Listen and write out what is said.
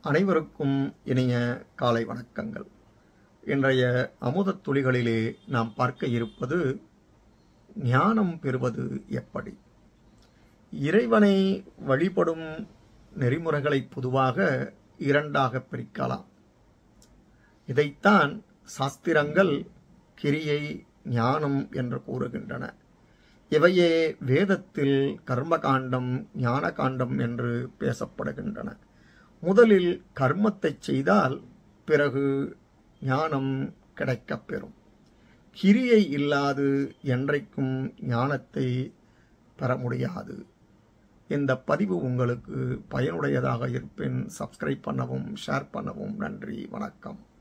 அனைவருக்கும் இனிய காலை வணக்கங்கள் இன்றைய அமுதத் துளிகளிலே நாம் பார்க்க இருப்பது ஞானம் பெறுவது எப்படி இறைவனை வழிபடும் நெறிமுறைகளை பொதுவாக இரண்டாக பிரிக்கலாம் இதைத்தான் சாஸ்திரங்கள் கிரியை ஞானம் என்று கூறுகின்றன இவையே வேதத்தில் கர்மகாண்டம் ஞான காண்டம் என்று பேசப்படுகின்றன முதலில் கர்மத்தை செய்தால் பிறகு ஞானம் கிடைக்கப் பெறும் கிரியை இல்லாது என்றைக்கும் ஞானத்தை பெற முடியாது இந்த பதிவு உங்களுக்கு பயனுடையதாக இருப்பின் சப்ஸ்கிரைப் பண்ணவும் ஷேர் பண்ணவும் நன்றி வணக்கம்